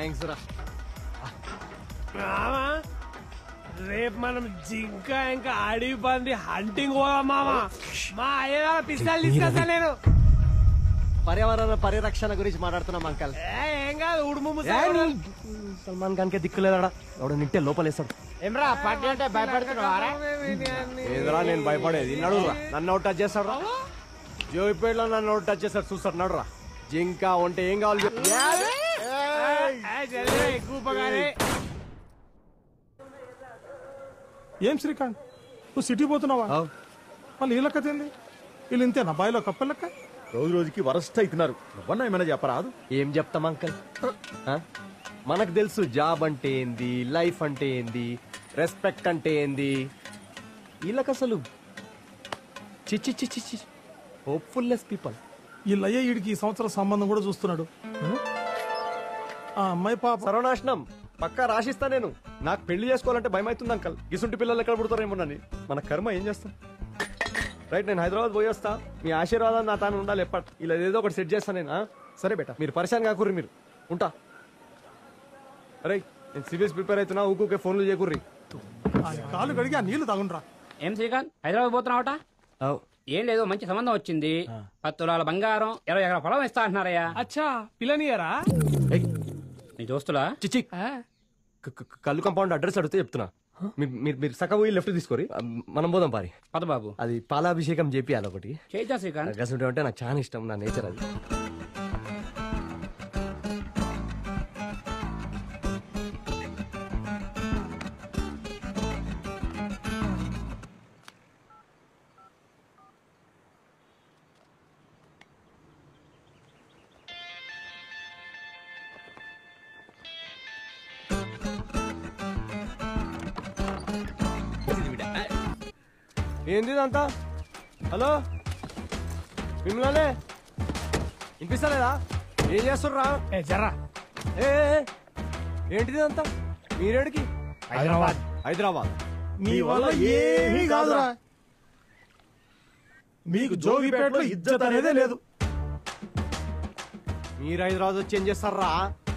Thanks రా మామా రేపు మనం జింక ఇంకా అడవి పంది హంటింగ్ పోదాం మామా మా అయ్య పిస్తాలు తీసుకొస్తా నేను పర్యావరణ పరిరక్షణ గురించి మాట్లాడుతున్నాం అంకల్ ఏ, ఏం కాదు ఉడుము సల్మాన్ ఖాన్ కే దిక్కులేదాడా ఎవడు నింటే లోపలేస్తాడు ఏమ్రా పట్టి అంటే భయపడుతున్నావారా ఏదిరా నేను భయపడేది నడురా నన్ను అవుట్ టచ్ చేస్తాడు రా జోయిపేటలో నన్ను అవుట్ టచ్ చేస్తాడు చూస్తాడు నడురా జింక ఉంటే ఏం కావాలి చెప్పు. ఎక్కువగానే ఏం శ్రీకాంత్ నువ్వు సిటీ పోతున్నావా అవ్. మళ్ళీ ఈ లెక్క తింది వీళ్ళు ఇంతేనా బాయిలో కప్ప లెక్క రోజు రోజుకి వరస్ట్ అవుతున్నారు నువ్వన్నా ఏమైనా చెప్పరాదు ఏం చెప్తాం అంకల్ ఆ? మనకు తెలుసు జాబ్ అంటే ఏంది లైఫ్ అంటే ఏంది రెస్పెక్ట్ అంటే ఏంది వీళ్ళకి అసలు చిచ్చి చిచ్చి చిచ్చి హోప్ఫుల్లెస్ పీపుల్ వీళ్ళు అయ్యే వీడికి ఈ సంవత్సరం సంబంధం కూడా చూస్తున్నాడు ఆ అమ్మాయి పాప సర్వనాశనం పక్కా రాసిస్తా నేను నాకు పెళ్లి చేసుకోవాలంటే భయం అవుతుంది అంకల్ గిసుంటి పిల్లలు ఎక్కడ పుడతారేమోనని మన కర్మ ఏం చేస్తాం రైట్ నేను హైదరాబాద్ పోయి వస్తా మీ ఆశీర్వాదం నా తాను ఉండాలి ఎప్పటి ఇలా ఏదో ఒకటి సెట్ చేస్తాను నేను ఆ? సరే బేటా మీరు పరిశాన్ కాకుర్రి మీరు ఉంటా అరే నేను సివిల్స్ ప్రిపేర్ అవుతున్నా ఊకే ఫోన్లు చేయకుర్రి ఆ కాలు కడిగి ఆ నీళ్లు తాగుండ్రా ఏం శ్రీకాంత్ హైదరాబాద్ పోతున్నావట ఏం లేదు మంచి సంబంధం వచ్చింది పది తులాల బంగారం ఇరవై ఎకరాల పొలం ఇస్తా అంటున్నారయ్యా అచ్చా పిల్లనియరా నీ దోస్తులా చిచ్చి క- క- కళ్ళు కంపౌండ్ అడ్రస్ అడిగితే చెప్తున్నా మీరు మీరు మీరు సగం పోయి లెఫ్ట్ తీసుకోరి ఆ, మనం పోదాం పారి పద బాబు అది పాలాభిషేకం చేపియాలి ఒకటి చేద్దాం శ్రీకాంత్ గసంటే అంటే నాకు చాలా ఇష్టం నా నేచర్ అది ఏంది ఇదంతా హలో మిమ్మల్నే వినిపిస్తలేదా ఏం చేస్తుర్రా ఏ జర్రా ఏ ఏ, ఏ, ఏంటిది ఇదంతా మీరేడికి హైదరాబాద్ హైదరాబాద్ మీ వల్ల ఏమీ కాదురా మీకు జోగిపేటలో ఇజ్జత్ అనేదే లేదు మీరు హైదరాబాద్ వచ్చి ఏం చేస్తారా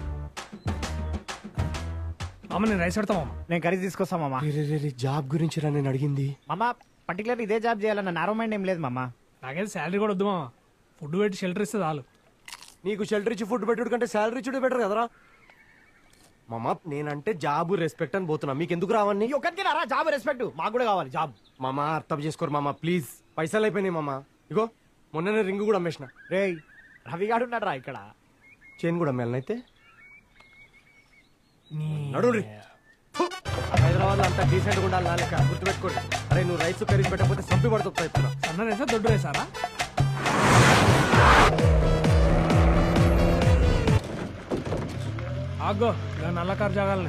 మామ నేను రైస్ పెడతా మామ నేను కర్రీ తీసుకొస్తా మామా జాబ్ గురించి రా నేను అడిగింది మామా పర్టికులర్ ఇదే జాబ్ చేయాలన్న నారో మైండ్ ఏం లేదు మామా నాకైతే శాలరీ కూడా వద్దు మామ ఫుడ్ పెట్టి షెల్టర్ ఇస్తే చాలు నీకు షెల్టర్ ఇచ్చి ఫుడ్ పెట్టుడు కంటే శాలరీ ఇచ్చుడే బెటర్ కదరా మామ నేనంటే జాబ్ రెస్పెక్ట్ అని పోతున్నా మీకు ఎందుకు రావని ఒక్కరికి రారా జాబ్ రెస్పెక్ట్ మాకు కూడా కావాలి జాబ్ మామ అర్థం చేసుకోరు మామ ప్లీజ్ పైసలు అయిపోయినాయి మామ ఇగో మొన్ననే రింగ్ కూడా అమ్మేసిన రేయ్ రవి గాడు ఉన్నాడు రా ఇక్కడ చైన్ కూడా అమ్మేయాలనైతే నడురి హైదరాబాద్ లో అంతా డీసెంట్ గా ఉండాలి నా లెక్క గుర్తుపెట్టుకోండి అరే నువ్వు రైస్ కర్రీస్ పెట్టకపోతే సంపి పడుతుంది చెప్తున్నా సన్న రైసా దొడ్డు రైసారా ఆగో ఇలా నల్ల కారు జాగాలని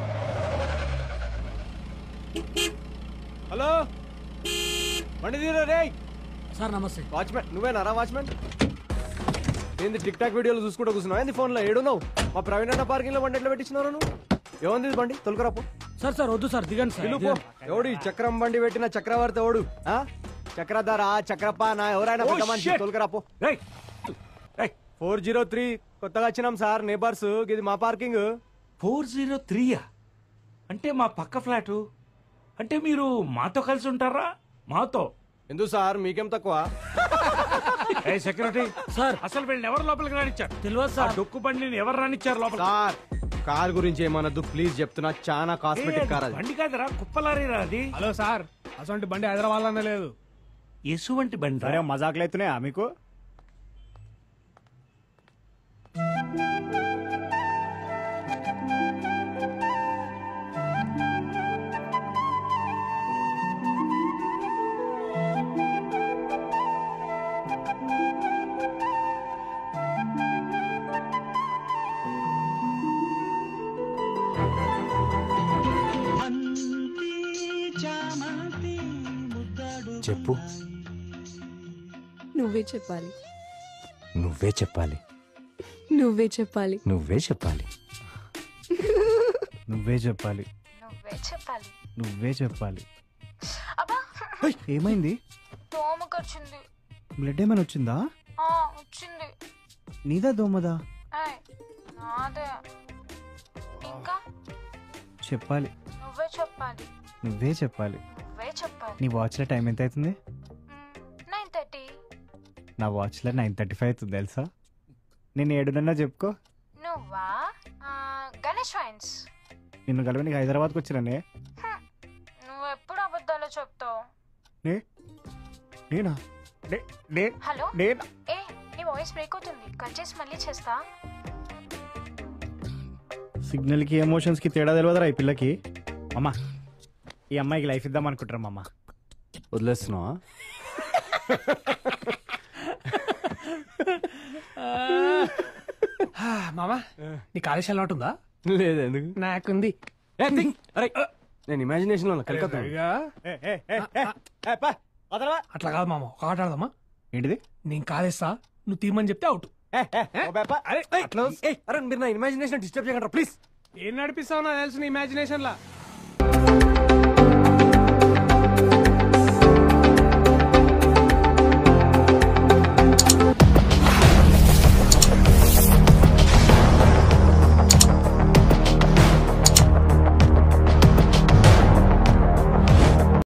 హలో బండి తీరా రే సార్ నమస్తే వాచ్మెన్ నువ్వేనారా వాచ్మెన్ ఏంది టిక్ టాక్ వీడియోలు చూసుకుంటూ కూర్చున్నావు ఏంది ఫోన్లో ఏడున్నావు మా ప్రవీణ్ అన్న పార్కింగ్ లో బండి ఎట్లా పెట్టించినారు నువ్వు ఏముంది ఇది బండి తొలకరాపు సార్ సార్ వద్దు సార్ దిగండి సార్ పిలుపు ఎవడు ఈ చక్రం బండి పెట్టిన చక్రవర్తి ఎవడు ఆ? చక్రధర చక్రపా నా ఎవరైనా పెద్ద మనిషి తొలకరాపు ఫోర్ జీరో త్రీ కొత్తగా వచ్చినాం సార్ నేబర్స్ ఇది మా పార్కింగ్ ఫోర్ జీరో త్రీయా అంటే మా పక్క ఫ్లాటు అంటే మీరు మాతో కలిసి ఉంటారా మాతో ఎందుకు సార్ మీకేం తక్కువ ఏ సెక్యూరిటీ సార్ అసలు వీళ్ళని ఎవరు లోపలికి రానిచ్చారు తెలియదు ఆ సార్ డొక్కు బండిని ఎవరు రానిచ్చారు లోపల సార్ కార్ గురించి ఏమనద్దు ప్లీజ్ చెప్తున్నా చాలా కాస్మెటిక్ కార్ అది బండి కాదురా కుప్పలారీ రా అది హలో సార్ అసలు బండి హైదరాబాద్ లోనే లేదు ఎసువంటి బండి రా. మజాకులు అవుతున్నాయా మీకు చెప్పు నువ్వే చెప్పాలి నువ్వే చెప్పాలి నువ్వే చెప్పాలి నువ్వే చెప్పాలి నువ్వే చెప్పాలి నువ్వే చెప్పాలి నువ్వే చెప్పాలి అబ్బా ఏమైంది దోమకు వచ్చింది బ్లడ్ ఏమైనా వచ్చిందా ఆ, వచ్చింది నీదా దోమదా ఏయ్, నాదే చెప్పాలి నువ్వే చెప్పాలి నువ్వే చెప్పాలి నువ్వే చెప్పాలి నీ వాచ్లో టైం ఎంత అవుతుంది నైన్ థర్టీ నా వాచ్లో నైన్ థర్టీ ఫైవ్ అవుతుంది తెలుసా నేను ఏడునన్నా చెప్పుకో నువ్వా ఆ, గణేష్ వైన్స్ నిన్ను కలిపి నీకు హైదరాబాద్కి వచ్చినానే నువ్వు ఎప్పుడు అబద్ధాలు చెప్తావు నే నేనా నే- నే- హలో నేనా ఏ నీ వాయిస్ బ్రేక్ అవుతుంది కట్ చేసి మళ్ళీ చేస్తా సిగ్నల్కి ఎమోషన్స్కి తేడా తెలియదురా ఈ పిల్లకి అమ్మా ఈ అమ్మాయికి లైఫ్ ఇద్దాం అనుకుంటారా అమ్మ వదిలేస్తున్నావా మామా నీ కాలేజ్ అలవాటు ఉందా లేదు ఎందుకు నాకుంది ఏ, think. అరే నేను ఇమాజినేషన్ లో కలికత్తా ఇక అట్లా కాదు మామ ఒక ఆట ఆడదామా ఏంటిది నేను కాలేస్తా నువ్వు తీమని చెప్తే అవుట్ అరే అరే మీరు నా ఇమాజినేషన్ డిస్టర్బ్ చేయకండి ప్లీజ్ ఏం నడిపిస్తావు నాకు తెలుసు నీ ఇమాజినేషన్ లా